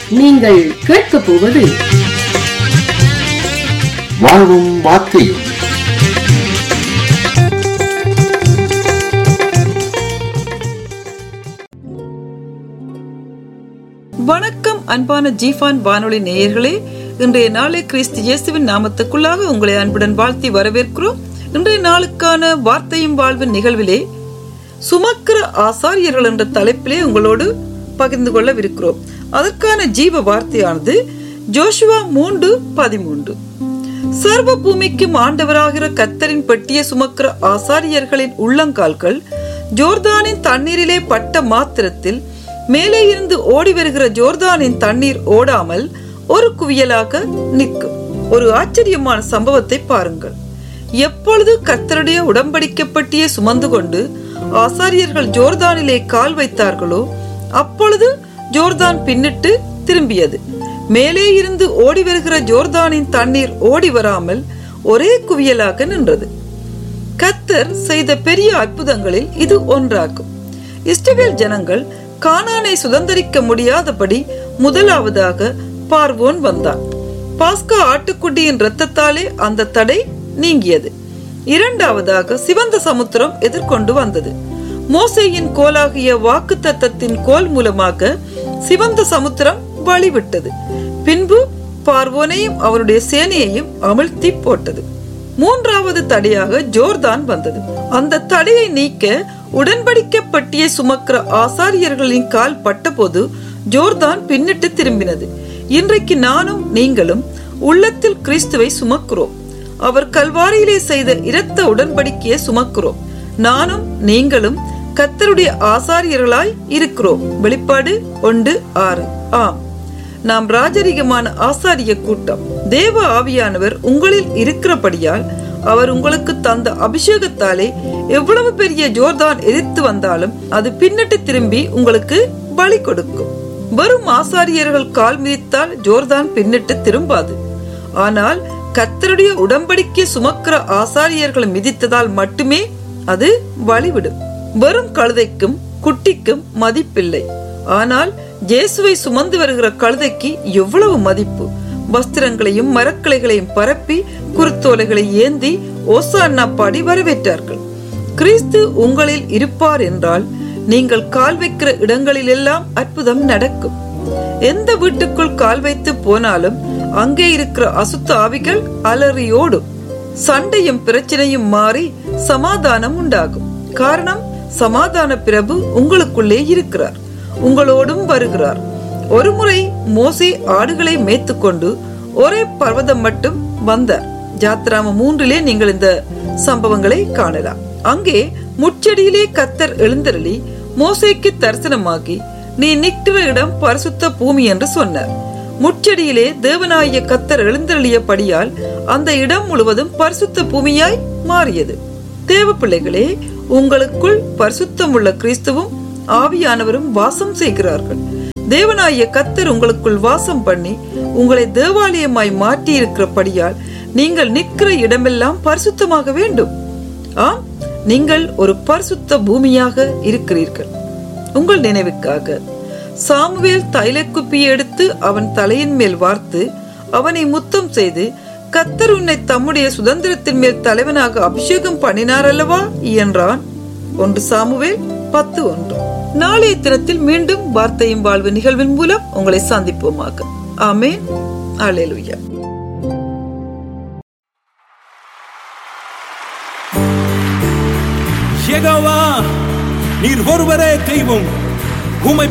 நீங்கள் கேட்கப் போவது வாழ்வும் வார்த்தையும் வணக்கம் அன்பான ஜீஃபான் வானொலி நேயர்களே இன்றைய நாளை கிறிஸ்து இயேசுவின் நாமத்துக்குள்ளாக உங்களை அன்புடன் வாழ்த்தி வரவேற்கிறோம் இன்றைய நாளுக்கான வார்த்தையும் வாழ்வின் நிகழ்விலே சுமக்கிற ஆசாரியர்கள் என்ற தலைப்பிலே உங்களோடு பகிர்ந்து கொள்ளவிருக்கிறோம் அதற்கான ஜீவ வார்த்தையானது ஜோஷுவா மூன்று பதிமூன்று சர்வ பூமிக்கும் ஆண்டவராகிற கத்தரின் பெட்டியை சுமக்கிற ஆசாரியர்களின் உள்ளங்கால்கள் ஜோர்தானின் தண்ணீரிலே பட்ட மாத்திரத்தில் மேலே இருந்து ஓடி வருகிற ஜோர்தானின் தண்ணீர் ஓடாமல் ஒரு குவியலாக நிற்கும் ஒரு ஆச்சரியமான சம்பவத்தை பாருங்கள் எப்பொழுது கர்த்தருடைய உடன்படிக்கப்பட்டியை சுமந்து கொண்டு ஆசாரியர்கள் ஜோர்தானிலே கால் வைத்தார்களோ அப்பொழுது ஜோர்தான் பின்னிட்டு திரும்பியது மேலே இருந்து ஓடி வருகிற ஜோர்தானின் தண்ணீர் ஓடி வராமல் ஒரே குவியலாக நின்றது கத்தர் செய்த பெரிய அற்புதங்களில் இது ஒன்றாகும் இஸ்ரவேல் ஜனங்கள் கானானை சுதந்தரிக்க முடியாதபடி முதலாவதாக பார்வோன் வந்தான் பாஸ்கா ஆட்டுக்குட்டியின் இரத்தத்தாலே அந்த தடை நீங்கியது இரண்டாவதாக சிவந்த சமுத்திரம் எதிர்கொண்டு வந்தது மோசையின் கோலாகிய வாக்கு தத்தத்தின் கோல் மூலமாக சிவந்த சமுத்திரம் வழிவிட்டது பின்பு பார்வோனையும் அவருடைய சேனையையும் அமிழ்த்தி போட்டது மூன்றாவது தடையாக ஜோர்தான் வந்தது அந்த தடையை நீக்க உடன்படிக்கப்பட்டியை சுமக்கிற ஆசாரியர்களின் கால் பட்டபோது ஜோர்தான் பின்னிட்டு திரும்பினது இன்றைக்கு நானும் நீங்களும் உள்ளத்தில் கிறிஸ்துவை சுமக்கிறோம் அவர் கல்வாரியிலே செய்த இரத்த உடன்படிக்கையை சுமக்கிறோம் நானும் நீங்களும் கத்தருடைய ஆசாரியர்களாய் இருக்கிறோம் வெளிப்பாடு ஒன்று ஆறு ஆம் நாம் ராஜரிகமான ஆசாரிய கூட்டம் தேவ ஆவியானவர் உங்களில் இருக்கிறபடியால் அவர் உங்களுக்கு தந்த அபிஷேகத்தாலே எவ்வளவு பெரிய ஜோர்தான் எதிர்த்து வந்தாலும் அது பின்னிட்டு திரும்பி உங்களுக்கு பலி கொடுக்கும் வெறும் ஆசாரியர்கள் கால் மிதித்தால் ஜோர்தான் பின்னிட்டு திரும்பாது ஆனால் கத்தருடைய உடம்படிக்கை சுமக்கிற ஆசாரியர்களை மிதித்ததால் மட்டுமே அது வழிவிடும் வெறும் கழுதைக்கும் குட்டிக்கும் மதிப்பில்லை ஆனால் இயேசுவை சுமந்து வருகிற கழுதைக்கு எவ்வளவு மதிப்பு வஸ்திரங்களையும் மரக்கிளைகளையும் பரப்பி குருத்தோலைகளை ஏந்தி ஓசான்னா பாடி வரவேற்றார்கள் கிறிஸ்து உங்களில் இருப்பார் என்றால் நீங்கள் கால் வைக்கிற இடங்களிலெல்லாம் அற்புதம் நடக்கும் எந்த வீட்டுக்குள் கால் வைத்து போனாலும் அங்கே இருக்கிற அசுத்த ஆவிகள் அலறியோடும் சண்டையும் பிரச்சனையும் மாறி சமாதானம் உண்டாகும் காரணம் சமாதான பிரபு உங்களுக்குள்ளே இருக்கிறார் உங்களோடும் வருகிறார் ஒருமுறை மோசே ஆடுகளை மேய்த்துக்கொண்டு ஒரே பர்வதம் மட்டும் வந்தார் ஜாத்ராம மூன்றிலே நீங்கள் இந்த சம்பவங்களை காணலாம் அங்கே முச்செடியிலே கத்தர் எழுந்தருளி மோசேக்கு தரிசனமாகி நீ நிற்கிற இடம் பரிசுத்த பூமி என்று சொன்னார் முச்செடியிலே தேவனாய கத்தர் எழுந்தருளியபடியால் அந்த இடம் முழுவதும் பரிசுத்த பூமியாய் மாறியது தேவ பிள்ளைகளே உங்களுக்குள் பரிசுத்தமுள்ள கிறிஸ்துவும் ஆவியானவரும் வாசம் செய்கிறார்கள் தேவனாய கத்தர் உங்களுக்குள் வாசம் பண்ணி உங்களை தேவாலயமாய் மாற்றி இருக்கிறபடியால் நீங்கள் நிற்கிற இடமெல்லாம் பரிசுத்தமாக வேண்டும் ஆம் நீங்கள் ஒரு பரிசுத்த பூமியாக இருக்கிறீர்கள் உங்கள் நினைவுக்காக சாமுவேல் தைலக்குப்பியை எடுத்து அவன் தலையின் மேல் வார்த்து அவனை முத்தம் செய்து கத்தர் உன்னை தம்முடைய சுதந்திரத்தின் மேல் தலைவனாக அபிஷேகம் பண்ணினார் அல்லவா என்றான் ஒன்று சாமுவேல் பத்து ஒன்று நாளைய தினத்தில் மீண்டும் வார்த்தையும் வாழ்வு நிகழ்வின் மூலம் உங்களை சந்திப்போமாக ஆமேன் அலேலுயா யெகோவா நீர் ஒருவரே தெய்வம் உமை